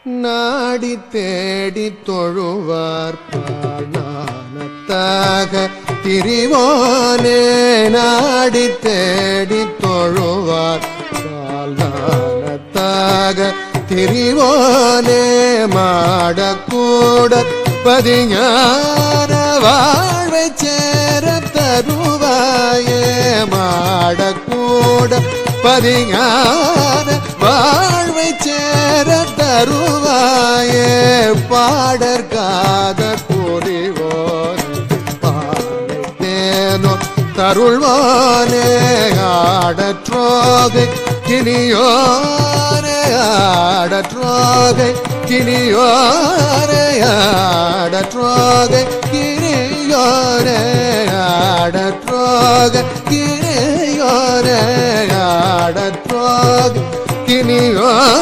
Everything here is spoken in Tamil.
நாடி தேடி தொழுவார் ஞானத்தாக திரிவோனே நாடி தேடி தொழுவார் ஞானத்தாக திரிவோனே மாடக்கூட பதிஞான வாழ்வை சேர தருவாயே மாடக்கூட பதிஞான வாழ்வை சேர தருவாயே பாடற்காத புரிவோன் பாடத்தேனோ தருள்வானே ஆடற்றோகை கினியோரே ஆடற்றோகை கினியோரே ஆடற்றோகை கினியோரே ஆடற்றோகை கினியோரே ஆடற்றோகை கினியோரே